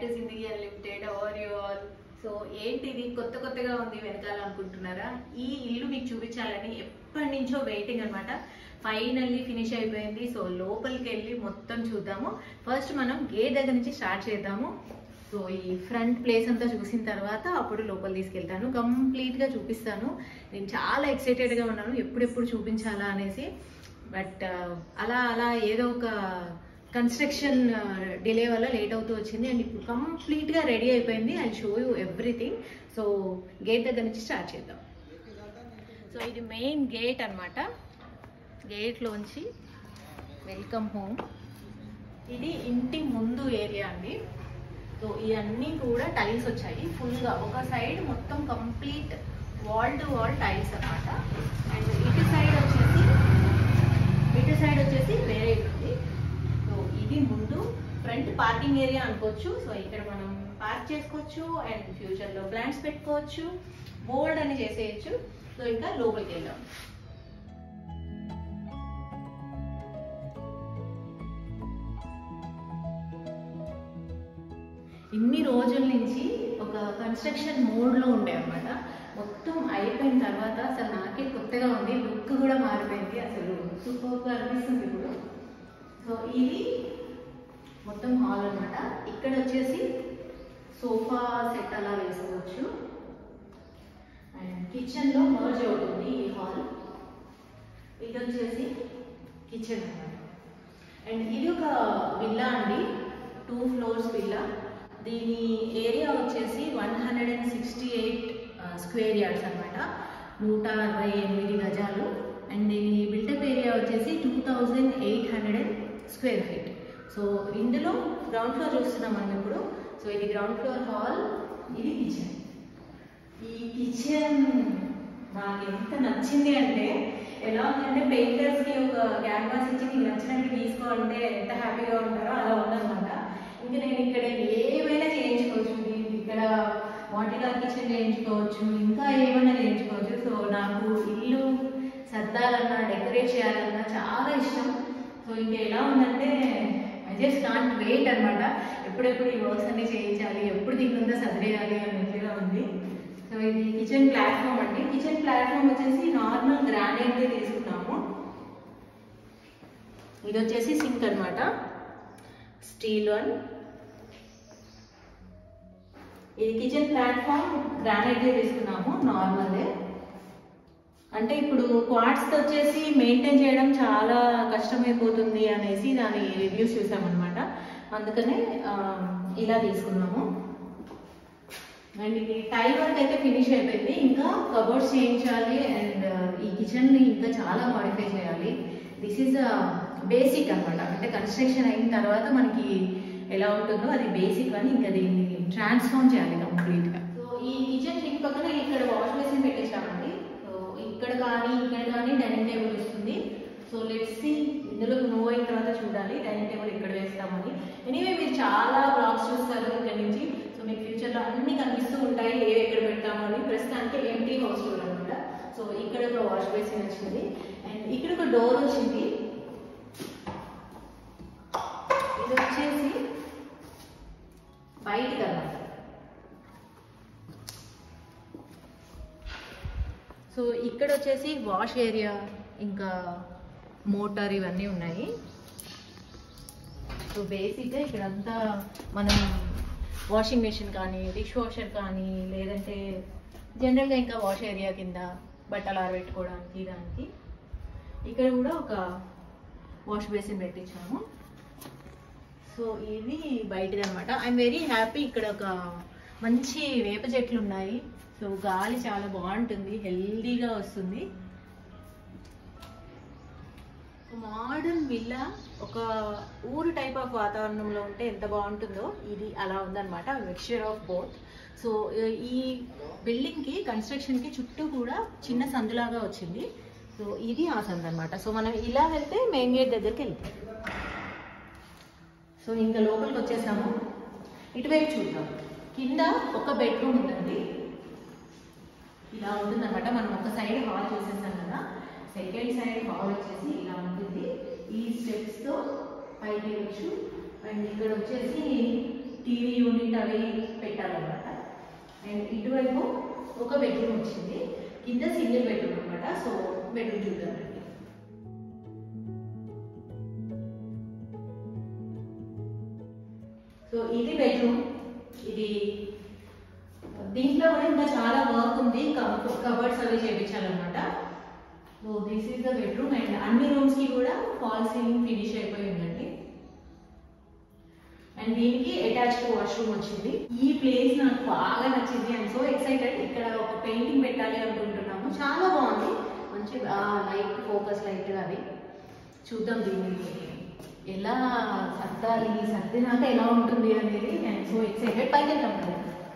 to Zindagi unlimited over you all so ఏంటిది కొత్త కొత్తగా ఉంది వెనకాల అనుకుంటున్నారా ఈ ఇల్లు మీకు చూపించాలని ఎప్పటి నుంచో వెయిటింగ్ అనమాట ఫైనల్లీ ఫినిష్ అయిపోయింది సో లోపలికి వెళ్ళి మొత్తం చూద్దాము ఫస్ట్ మనం గేట్ దగ్గర నుంచి స్టార్ట్ చేద్దాము సో ఈ ఫ్రంట్ ప్లేస్ అంతా చూసిన తర్వాత అప్పుడు లోపల తీసుకెళ్తాను కంప్లీట్గా చూపిస్తాను నేను చాలా ఎక్సైటెడ్గా ఉన్నాను ఎప్పుడెప్పుడు చూపించాలా అనేసి బట్ అలా అలా ఏదో ఒక కన్స్ట్రక్షన్ డిలే వల్ల లేట్ అవుతూ వచ్చింది అండ్ ఇప్పుడు కంప్లీట్గా రెడీ అయిపోయింది I show you everything so gate దగ్గర నుంచి స్టార్ట్ చేద్దాం సో ఇది మెయిన్ గేట్ అనమాట గేట్లోంచి వెల్కమ్ హోమ్ ఇది ఇంటి ముందు ఏరియా అండి సో ఇవన్నీ కూడా టైల్స్ వచ్చాయి ఫుల్గా ఒక సైడ్ మొత్తం complete wall to wall tiles అన్నమాట అండ్ ఇటు సైడ్ వచ్చేసి ఇటు సైడ్ వచ్చేసి వేరే ఉంది సో ఇది ముందు ఫ్రంట్ పార్కింగ్ ఏరియా అనుకోవచ్చు సో ఇక్కడ మనం పార్క్ చేసుకోవచ్చు అండ్ ఫ్యూచర్లో ప్లాంట్స్ పెట్టుకోవచ్చు బోల్డ్ అని చేసేయచ్చు సో ఇంకా లోపలికి వెళ్దాం ఇన్ని రోజుల నుంచి ఒక కన్స్ట్రక్షన్ మోడ్లో ఉండే అనమాట మొత్తం అయిపోయిన తర్వాత అసలు నాకే కొత్తగా ఉంది లుక్ కూడా మారిపోయింది అసలు సూపర్గా అనిపిస్తుంది ఇప్పుడు సో ఇది మొత్తం హాల్ అన్నమాట ఇక్కడ వచ్చేసి సోఫా సెట్ అలా వేసుకోవచ్చు అండ్ కిచెన్లో మర్జ్ అవుతుంది ఈ హాల్ ఇది వచ్చేసి కిచెన్ అన్నమాట అండ్ ఇది ఒక విల్లా అండి టూ ఫ్లోర్స్ విల్లా దీని ఏరియా వచ్చేసి one hundred and sixty eight square yards అనమాట నూట అరవై ఎనిమిది గజాలు అండ్ దీని బిల్టప్ ఏరియా వచ్చేసి two thousand eight hundred and square feet so ఇందులో గ్రౌండ్ ఫ్లోర్ చూస్తున్నాం మనం ఇప్పుడు సో ఇది గ్రౌండ్ ఫ్లోర్ హాల్ ఇది కిచెన్ ఈ కిచెన్ నాకు ఎంత నచ్చింది అంటే ఎలా ఉందంటే పెయింటర్స్ కి ఒక క్యాన్వాస్ ఇచ్చి నీకు నచ్చినట్టు తీసుకో అంటే ఎంత హ్యాపీగా ఉంటారో అలా ఉందన్నమాట ఇంకా నేను ఇక్కడ ఏమైనా చేయించుకోవచ్చు నేను ఇక్కడ వాటికల్ కిచెన్ చేయించుకోవచ్చు ఇంకా ఏమైనా చేయించుకోవచ్చు సో నాకు ఇల్లు సర్దాలన్నా డెకరేట్ చేయాలన్నా చాలా ఇష్టం సో ఇంకా ఎలా ఉందంటే ఐ జస్ట్ కాంట్ వెయిట్ అనమాట ఎప్పుడెప్పుడు ఈ వర్క్స్ అన్ని చేయించాలి ఎప్పుడు దీనికంతా సదిరేయాలి అన్నట్టుగా ఉంది సో ఇది కిచెన్ ప్లాట్ఫామ్ అండి కిచెన్ ప్లాట్ఫామ్ వచ్చేసి నార్మల్ గ్రానైట్ తీసుకున్నాము ఇది వచ్చేసి సింక్ అన్నమాట స్టీల్ వన్ ఇది కిచెన్ ప్లాట్ఫామ్ గ్రానైట్ తీసుకున్నాము నార్మల్ అంటే ఇప్పుడు క్వార్ట్స్ వచ్చేసి మెయింటైన్ చేయడం చాలా కష్టమైపోతుంది అనేసి దాని రివ్యూస్ చూసామన్నమాట అందుకనే ఆ, ఇలా తీసుకున్నాము అండ్ ఇది టైల్ వర్క్ అయితే ఫినిష్ అయిపోయింది ఇంకా కబోర్డ్స్ చేయించాలి అండ్ ఈ కిచెన్ ని ఇంకా చాలా మాడిఫై చేయాలి దిస్ ఈజ్ బేసిక్ అన్నమాట అంటే కన్స్ట్రక్షన్ అయిన తర్వాత మనకి ఎలా ఉంటుందో అది బేసిక్ అని ఇంకా దీన్ని ట్రాన్స్ఫార్మ్ చేయాలి కంప్లీట్ గా సో ఈ కిచెన్ సింక్ పక్కన ఇక్కడ వాష్ బేసిన్ పెట్టేసామండి సో ఇక్కడ కానీ ఇక్కడ కానీ డైనింగ్ టేబుల్ వస్తుంది సో లెట్స్ సి ఇందులో మూవ్ అయిన తర్వాత చూడాలి డైనింగ్ టేబుల్ ఇక్కడ వేస్తామని ఎనీవే మీరు చాలా బ్లాగ్స్ చూస్తారు ఇక్కడ నుంచి సో మీకు ఫ్యూచర్లో అన్ని కనిపిస్తూ ఉంటాయి ఏ ఎక్కడ పెడతాము అని ప్రస్తుతానికి ఎంటీ హౌస్ టూర్ అనమాట సో ఇక్కడ ఒక వాష్ బేసిన్ వచ్చింది అండ్ ఇక్కడ ఒక డోర్ వచ్చింది ఇది వచ్చేసి బయటకు అన్నమాట సో ఇక్కడ వచ్చేసి వాష్ ఏరియా ఇంకా మోటార్ ఇవన్నీ ఉన్నాయి సో బేసిక్గా ఇక్కడంతా మనం వాషింగ్ మెషిన్ కానీ డిష్ వాషర్ కానీ లేదంటే జనరల్గా ఇంకా వాష్ ఏరియా కింద బట్టలు ఆరబెట్టుకోవడానికి దానికి ఇక్కడ కూడా ఒక వాష్ బేసిన్ పెట్టించాము సో ఇది బయటది అనమాట ఐఎమ్ వెరీ హ్యాపీ ఇక్కడ ఒక మంచి వేప చెట్లు ఉన్నాయి సో గాలి చాలా బాగుంటుంది హెల్దీగా వస్తుంది మోడర్న్ విల్లా ఒక ఊరు టైప్ ఆఫ్ వాతావరణంలో ఉంటే ఎంత బాగుంటుందో ఇది అలా ఉందన్నమాట మిక్చర్ ఆఫ్ బోత్ సో ఈ బిల్డింగ్కి కన్స్ట్రక్షన్కి చుట్టూ కూడా చిన్న సందులాగా వచ్చింది సో ఇది ఆ సందు అనమాట సో మనం ఇలా వెళ్తే మెయిన్ గేట్ దగ్గరికి వెళ్తాం సో ఇంకా లోపలికి వచ్చేసాము ఇటువైపు చూద్దాం కింద ఒక బెడ్రూమ్ ఉందండి ఇలా ఉంటుందన్నమాట మనం ఒక సైడ్ హాల్ చూసేసాం కదా సెకండ్ సైడ్ హాల్ వచ్చేసి ఇలా ఉంటుంది ఈ స్టెప్స్ తో పైకి వచ్చు అండ్ ఇక్కడ వచ్చేసి టీవీ యూనిట్ అవి పెట్టాలన్నమాట అండ్ ఇటువైపు ఒక బెడ్రూమ్ వచ్చింది కింద సింగిల్ బెడ్రూమ్ అనమాట సో బెడ్రూమ్ చూద్దామండి సో ఇది బెడ్రూమ్ ఇది దీంట్లో కూడా ఇంకా చాలా వర్క్ ఉంది కబర్డ్స్ అవి చేయించాలన్నమాట so this is the bedroom and అన్ని రూమ్స్ కి కూడా ఫాల్ సీలింగ్ ఫినిష్ అయిపోయి ఉందండి అండ్ దీనికి అటాచ్డ్ వాష్రూమ్ వచ్చింది ఈ ప్లేస్ నాకు బాగా నచ్చింది అండ్ సో ఎక్సైటెడ్ ఇక్కడ ఒక పెయింటింగ్ పెట్టాలి అనుకుంటున్నాము చాలా బాగుంది మంచి లైట్ ఫోకస్ లైట్ అవి చూద్దాం దీన్ని ఎలా సర్దాలి సర్దినాక ఎలా ఉంటుంది అనేది నేను సో ఎక్సైటెడ్ పైకి వెళ్తాం కదా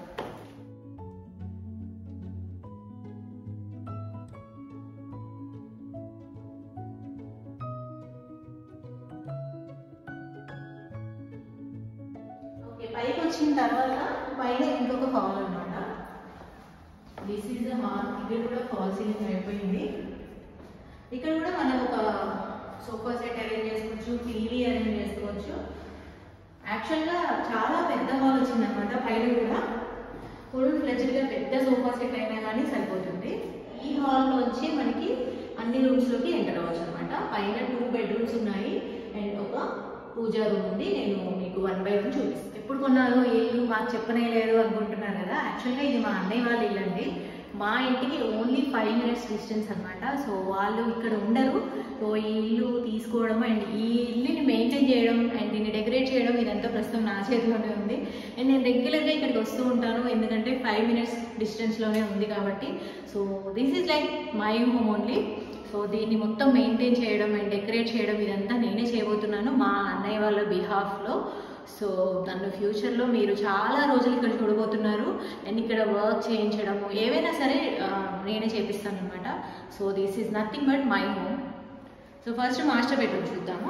ఓకే పైకి వచ్చిన తర్వాత పైన ఇంకొక హాల్ అన్నమాట దిస్ ఈజ్ ద హాల్ ఇక్కడ కూడా ఫాల్ సీలింగ్ అయిపోయింది ఇక్కడ కూడా మనం ఒక సోఫా సెట్ అరేంజ్ చేసుకోవచ్చు టీవీ అరేంజ్ చేసుకోవచ్చు యాక్చువల్గా చాలా పెద్ద హాల్ వచ్చిందనమాట పైన కూడా ఫుల్ ఫ్లెజ్డ్గా పెద్ద సోఫా సెట్ అయినా కానీ సరిపోతుంది ఈ హాల్లో వచ్చి మనకి అన్ని రూమ్స్లోకి ఎంటర్ అవ్వచ్చు అనమాట పైన టూ బెడ్రూమ్స్ ఉన్నాయి అండ్ ఒక పూజా రూమ్ ఉంది నేను మీకు వన్ బై వన్ చూపిస్తాను ఎప్పుడు కొన్నారో ఈ ఇల్లు మాకు చెప్పనే లేదు అనుకుంటున్నారు కదా యాక్చువల్గా ఇది మా అన్నయ్య వాళ్ళ ఇల్లు అండి మా ఇంటికి ఓన్లీ ఫైవ్ మినిట్స్ డిస్టెన్స్ అనమాట సో వాళ్ళు ఇక్కడ ఉండరు సో ఈ ఇల్లు తీసుకోవడం అండ్ ఈ ఇల్లుని మెయింటైన్ చేయడం అండ్ దీన్ని డెకరేట్ చేయడం ఇదంతా ప్రస్తుతం నా చేతిలోనే ఉంది అండ్ నేను రెగ్యులర్గా ఇక్కడికి వస్తూ ఉంటాను ఎందుకంటే ఫైవ్ మినిట్స్ డిస్టెన్స్లోనే ఉంది కాబట్టి so this is like my home only so దీన్ని మొత్తం మెయింటైన్ చేయడం అండ్ డెకరేట్ చేయడం ఇదంతా నేనే చేయబోతున్నాను మా అన్నయ్య వాళ్ళ బిహాఫ్లో సో నన్ను ఫ్యూచర్లో మీరు చాలా రోజులు ఇక్కడ చూడబోతున్నారు అండ్ ఇక్కడ వర్క్ చేయించడము ఏవైనా సరే ఆ, నేనే చేపిస్తాను అనమాట so this is nothing but my home so first master bedroom చూద్దాము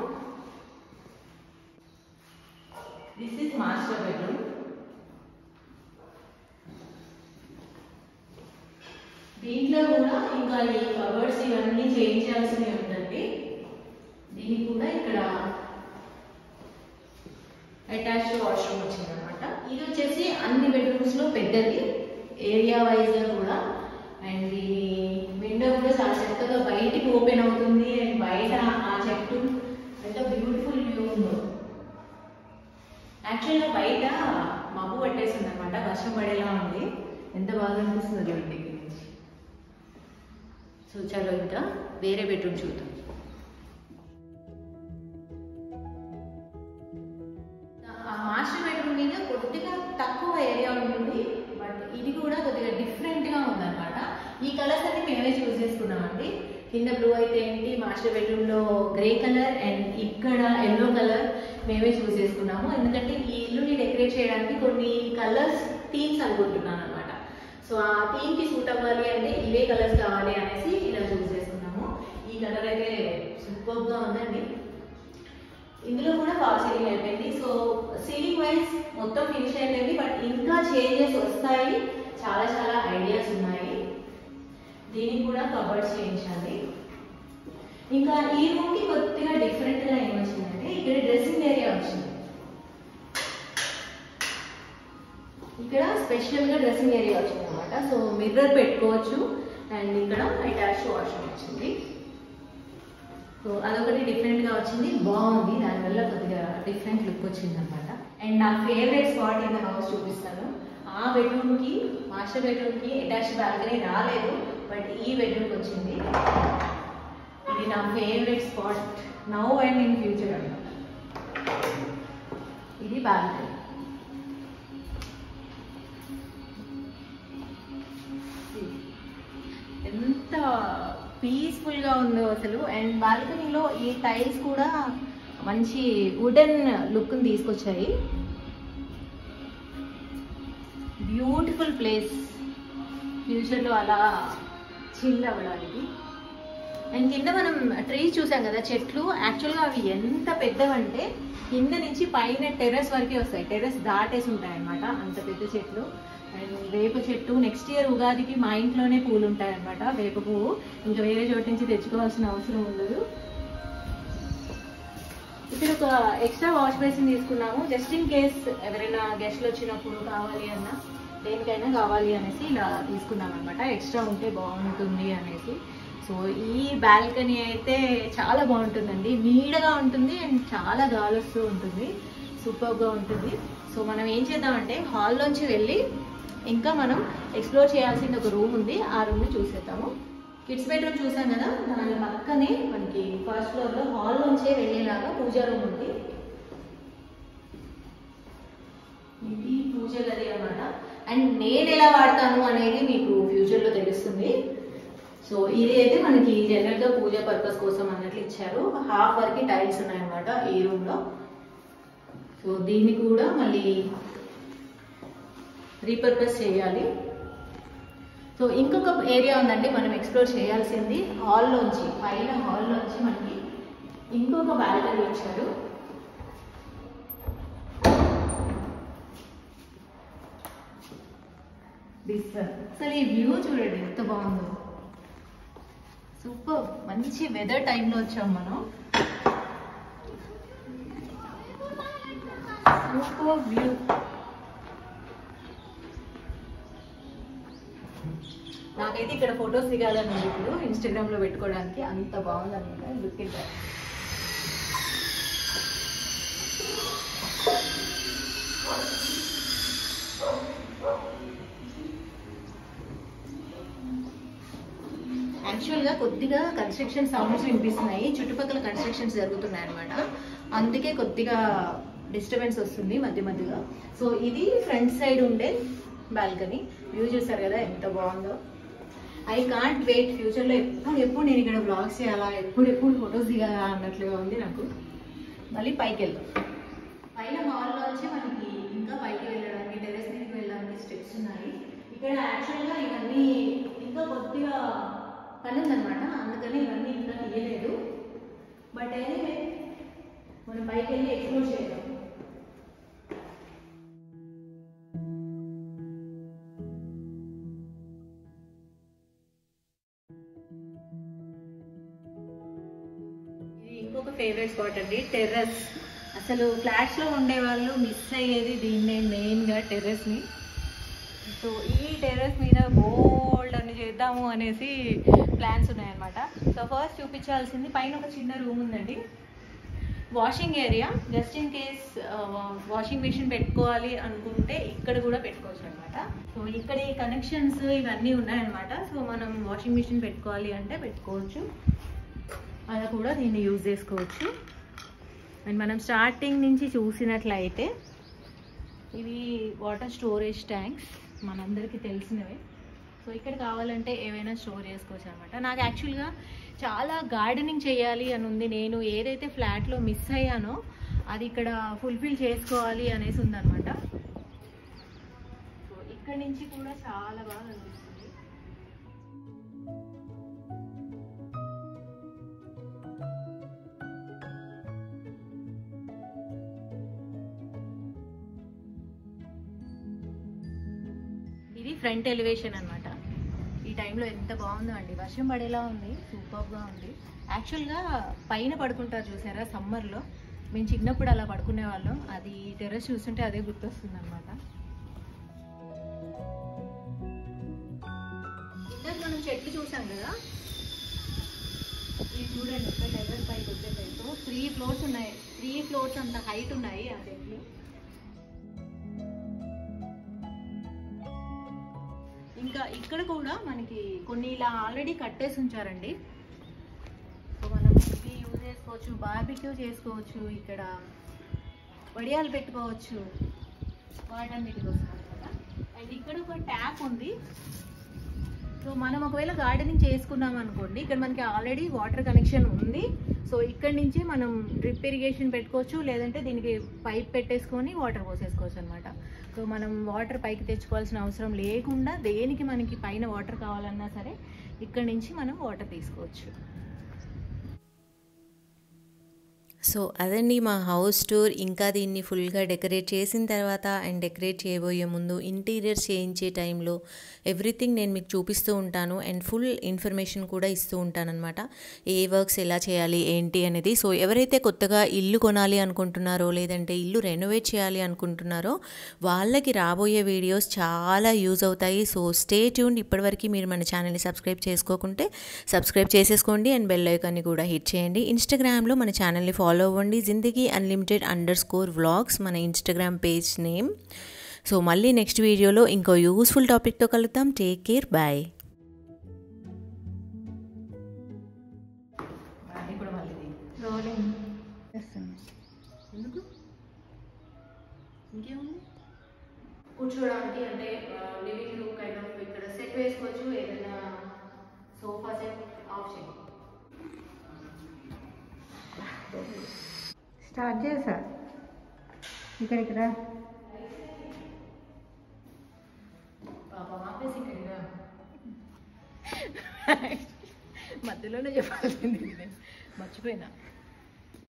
దిస్ ఈజ్ మాస్టర్ బెడ్రూమ్ దీంట్లో కూడా ఇంకా ఈ కవర్స్ ఇవన్నీ చేయించాల్సినవి ఉందండి దీనికి కూడా ఇక్కడ అటాచ్డ్ వాష్రూమ్ వచ్చింది అనమాట ఇది వచ్చేసి అన్ని బెడ్రూమ్స్ లో పెద్దది ఏరియా వైజ్ గా కూడా అండ్ ఈ విండో కూడా చాలా చక్కగా బయటికి ఓపెన్ అవుతుంది అండ్ బయట ఆ చెట్టు ఎంత బ్యూటిఫుల్ వ్యూ ఉందో యాక్చువల్గా బయట మబ్బు పట్టేసింది అనమాట వర్షం పడేలా ఉంది ఎంత బాగా అనిపిస్తుంది చూడండి ఇక్కడ నుంచి సో చలో ఇంకా వేరే బెడ్రూమ్ చూద్దాం ఆ మాస్టర్ బెడ్రూమ్ మీద కొద్దిగా తక్కువ ఏరియా ఉంటుంది బట్ ఇది కూడా కొద్దిగా డిఫరెంట్ గా ఉందన్నమాట ఈ కలర్స్ అన్ని మేమే చూస్ చేసుకున్నామండి కింద బ్లూ అయితే ఏంటి మాస్టర్ బెడ్రూమ్ లో గ్రే కలర్ అండ్ ఇక్కడ ఎల్లో కలర్ మేమే చూస్ చేసుకున్నాము ఎందుకంటే ఈ ఇల్లుని డెకరేట్ చేయడానికి కొన్ని కలర్స్ థీమ్స్ అనుకుంటున్నాను అనమాట సో ఆ థీమ్ కి సూట్ అవ్వాలి అంటే ఇవే కలర్స్ కావాలి అనేసి ఇలా చూస్ చేసుకున్నాము ఈ కలర్ అయితే సూపర్ గా ఉందండి ఇందులో కూడా పవర్ సీలింగ్ అయిపోయింది సో సీలింగ్ వైజ్ మొత్తం ఫినిష్ అయిపోయింది బట్ ఇంకా చేంజెస్ వస్తాయి చాలా చాలా ఐడియాస్ ఉన్నాయి దీనికి కూడా కవర్స్ చేయించాలి ఇంకా ఈ రూమ్ కి కొద్దిగా డిఫరెంట్ గా ఏమొచ్చిందంటే ఇక్కడ డ్రెస్సింగ్ ఏరియా వచ్చింది ఇక్కడ స్పెషల్ గా డ్రెస్సింగ్ ఏరియా వచ్చింది అనమాట సో మిర్రర్ పెట్టుకోవచ్చు అండ్ ఇక్కడ అటాచ్ వాష్రూమ్ వచ్చింది సో అదొకటి డిఫరెంట్ గా వచ్చింది బాగుంది దానివల్ల కొద్దిగా డిఫరెంట్ లుక్ వచ్చింది అనమాట అండ్ నా favourite spot in the house చూపిస్తాను ఆ బెడ్రూమ్ కి మాస్టర్ బెడ్రూమ్ కి అటాచ్ బాల్కనీ రాలేదు బట్ ఈ బెడ్రూమ్ వచ్చింది ఇది నా favourite spot now and in future అనమాట ఇది బాల్కనీ ఎంత పీస్ఫుల్ గా ఉందో అసలు అండ్ బాల్కనీలో ఈ టైల్స్ కూడా మంచి వుడెన్ లుక్ తీసుకొచ్చాయి బ్యూటిఫుల్ ప్లేస్ ఫ్యూచర్లో అలా చిల్ అవ్వడానికి అండ్ కింద మనం ట్రీస్ చూసాం కదా చెట్లు యాక్చువల్గా అవి ఎంత పెద్దవంటే కింద నుంచి పైన టెర్రస్ వరకే వస్తాయి టెర్రస్ దాటేసి ఉంటాయి అన్నమాట అంత పెద్ద చెట్లు అండ్ వేప చెట్టు నెక్స్ట్ ఇయర్ ఉగాదికి మా ఇంట్లోనే పూలు ఉంటాయి అన్నమాట వేప పువ్వు ఇంకా వేరే చోటు నుంచి తెచ్చుకోవాల్సిన అవసరం ఉండదు ఇక్కడ ఒక ఎక్స్ట్రా వాష్ బేసిన్ తీసుకున్నాము జస్ట్ ఇన్ కేస్ ఎవరైనా గెస్ట్లు వచ్చినప్పుడు కావాలి అన్నా దేనికైనా కావాలి అనేసి ఇలా తీసుకున్నాం అనమాట ఎక్స్ట్రా ఉంటే బాగుంటుంది అనేసి సో ఈ బాల్కనీ అయితే చాలా బాగుంటుందండి నీడగా ఉంటుంది అండ్ చాలా గాలి వస్తూ ఉంటుంది సూపర్గా ఉంటుంది సో మనం ఏం చేద్దామంటే హాల్లోంచి వెళ్ళి ఇంకా మనం ఎక్స్ప్లోర్ చేయాల్సిన ఒక రూమ్ ఉంది ఆ రూమ్ని చూసేద్దాము కిడ్స్ బెడ్రూమ్ చూసాం కదా దాని పక్కనే మనకి ఫస్ట్ ఫ్లోర్లో హాల్ నుంచే వెళ్ళేలాగా పూజా రూమ్ ఉంది ఇది పూజ గది అనమాట అండ్ నేను ఎలా వాడతాను అనేది మీకు ఫ్యూచర్లో తెలుస్తుంది సో ఇది అయితే మనకి జనరల్గా పూజ పర్పస్ కోసం అన్నట్లు ఇచ్చారు హాఫ్ వరకు టైల్స్ ఉన్నాయన్నమాట ఈ రూమ్లో సో దీన్ని కూడా మళ్ళీ రీపర్పస్ చేయాలి సో ఇంకొక ఏరియా ఉందండి మనం ఎక్స్ప్లోర్ చేయాల్సింది హాల్లోంచి పైన హాల్లోంచి మనకి ఇంకొక బాల్కనీ ఇచ్చారు దిస్ వన్ అసలు ఈ వ్యూ చూడండి ఎంత బాగుందో సూపర్ మంచి వెదర్ టైంలో వచ్చాం మనం సూపర్ వ్యూ నాకైతే ఇక్కడ ఫొటోస్ దిగాలని ఉంది ఇప్పుడు ఇన్స్టాగ్రామ్ లో పెట్టుకోవడానికి అంత బాగుంది అనమాట లుక్ ఇట్ యాక్చువల్గా కొద్దిగా కన్స్ట్రక్షన్ సౌండ్స్ వినిపిస్తున్నాయి చుట్టుపక్కల కన్స్ట్రక్షన్స్ జరుగుతున్నాయి అనమాట అందుకే కొద్దిగా డిస్టర్బెన్స్ వస్తుంది మధ్య మధ్యగా సో ఇది ఫ్రంట్ సైడ్ ఉండే బాల్కనీ వ్యూ చూసారు కదా ఎంత బాగుందో ఐ కాంట్ వెయిట్ ఫ్యూచర్లో ఎప్పుడు ఎప్పుడు నేను ఇక్కడ బ్లాగ్స్ చేయాలా ఎప్పుడు ఎప్పుడు ఫొటోస్ దిగాలా అన్నట్లుగా ఉంది నాకు మళ్ళీ పైకి వెళ్దాం పైన హాల్లో వచ్చి మనకి ఇంకా పైకి వెళ్ళడానికి టెరెస్ మీదకి వెళ్ళడానికి స్టెప్స్ ఉన్నాయి ఇక్కడ యాక్చువల్గా ఇవన్నీ ఇంకా కొద్దిగా పని ఉందన్నమాట అందుకని ఇవన్నీ ఇంకా తీయలేదు బట్ ఎనీవే మనం పైకి వెళ్ళి ఎక్స్ప్లోర్ చేద్దాం ఇది ఇంకొక ఫేవరెట్ స్పాట్ అండి టెర్రస్ అసలు ఫ్లాట్స్ లో ఉండే వాళ్ళు మిస్ అయ్యేది దీన్నే మెయిన్ గా టెర్రస్ ని సో ఈ టెర్రస్ మీద బోల్డ్ అని చేద్దాము అనేసి ప్లాన్స్ ఉన్నాయన్నమాట సో ఫస్ట్ చూపించాల్సింది పైన ఒక చిన్న రూమ్ ఉందండి washing area just in case washing machine పెట్టుకోవాలి అనుకుంటే ఇక్కడ కూడా పెట్టుకోవచ్చు అనమాట సో ఇక్కడ ఈ కనెక్షన్స్ ఇవన్నీ ఉన్నాయన్నమాట సో మనం వాషింగ్ మిషన్ పెట్టుకోవాలి అంటే పెట్టుకోవచ్చు అలా కూడా దీన్ని యూజ్ చేసుకోవచ్చు అండ్ మనం స్టార్టింగ్ నుంచి చూసినట్లయితే ఇవి వాటర్ స్టోరేజ్ ట్యాంక్స్ మనందరికీ తెలిసినవే సో ఇక్కడ కావాలంటే ఏవైనా స్టోర్ చేసుకోవచ్చు అనమాట నాకు యాక్చువల్గా చాలా గార్డెనింగ్ చేయాలి అని ఉంది నేను ఏదైతే ఫ్లాట్లో మిస్ అయ్యానో అది ఇక్కడ ఫుల్ఫిల్ చేసుకోవాలి అనేసి ఉందన్నమాట సో ఇక్కడ నుంచి కూడా చాలా బాగా అనిపిస్తుంది ఇది ఫ్రంట్ ఎలివేషన్ అన్నమాట ఈ టైంలో ఎంత బాగుందో అండి వర్షం పడేలా ఉంది సూపర్గా ఉంది యాక్చువల్గా పైన పడుకుంటారు చూసారా సమ్మర్లో మేము చిన్నప్పుడు అలా పడుకునే వాళ్ళం అది టెర్రస్ చూస్తుంటే అదే గుర్తొస్తుంది అనమాట ఇందాక మనం చెట్లు చూసాం కదా ఇది చూడండి ఒక టెర్రస్ పైకి వచ్చేటట్టు త్రీ ఫ్లోర్స్ ఉన్నాయి త్రీ ఫ్లోర్స్ అంత హైట్ ఉన్నాయి ఆ చెట్లు ఇంకా ఇక్కడ కూడా మనకి కొన్ని ఇలా ఆల్రెడీ కట్టేసి ఉంచారండి సో మనం ఇవి యూజ్ చేసుకోవచ్చు బార్బిక్యూ చేసుకోవచ్చు ఇక్కడ వడియాలు పెట్టుకోవచ్చు వాటన్నిటి కోసం అనమాట అండ్ ఇక్కడ ఒక ట్యాప్ ఉంది సో మనం ఒకవేళ గార్డెనింగ్ చేసుకున్నాం అనుకోండి ఇక్కడ మనకి ఆల్రెడీ వాటర్ కనెక్షన్ ఉంది సో ఇక్కడ నుంచి మనం డ్రిప్ ఇరిగేషన్ పెట్టుకోవచ్చు లేదంటే దీనికి పైప్ పెట్టేసుకొని వాటర్ పోసేసుకోవచ్చు అనమాట సో మనం వాటర్ పైకి తెచ్చుకోవాల్సిన అవసరం లేకుండా దేనికి మనకి పైన వాటర్ కావాలన్నా సరే ఇక్కడ నుంచి మనం వాటర్ తీసుకోవచ్చు సో అదండి మా హౌస్ టూర్ ఇంకా దీన్ని ఫుల్గా డెకరేట్ చేసిన తర్వాత అండ్ డెకరేట్ చేయబోయే ముందు ఇంటీరియర్ చేయించే టైంలో ఎవ్రీథింగ్ నేను మీకు చూపిస్తూ ఉంటాను అండ్ ఫుల్ ఇన్ఫర్మేషన్ కూడా ఇస్తూ ఉంటాను అనమాట ఏ వర్క్స్ ఎలా చేయాలి ఏంటి అనేది సో ఎవరైతే కొత్తగా ఇల్లు కొనాలి అనుకుంటున్నారో లేదంటే ఇల్లు రెనోవేట్ చేయాలి అనుకుంటున్నారో వాళ్ళకి రాబోయే వీడియోస్ చాలా యూజ్ అవుతాయి సో స్టే ట్యూన్ ఇప్పటివరకు మీరు మన ఛానల్ని సబ్స్క్రైబ్ చేసుకోకుంటే సబ్స్క్రైబ్ చేసేసుకోండి అండ్ బెల్ ఐకాన్ని కూడా హిట్ చేయండి ఇన్స్టాగ్రామ్లో మన ఛానల్ని ఫాలో అవ్వండి జిందగీ అన్లిమిటెడ్ అండర్ స్కోర్ వ్లాగ్స్ మన ఇన్స్టాగ్రామ్ పేజ్ నేమ్ సో మళ్ళీ నెక్స్ట్ వీడియోలో ఇంకో యూస్ఫుల్ టాపిక్తో కలుద్దాం టేక్ కేర్ బాయ్ ఇప్పుడు మళ్ళీ రోలింగ్ చేస్తుంది ఎందుకు ఇంకేముంది కూర్చోడానికి అంటే లివింగ్ రూమ్ కైండ్ ఆఫ్ ఇక్కడ సెట్ వేసుకోవచ్చు ఏదైనా సోఫా సెట్ ఆప్షన్ స్టార్ట్ చేసా ఇక్కడికి రా పాప ఆపేసి ఇక్కడ మధ్యలోనే చెప్పాల్సింది నేను మర్చిపోయినా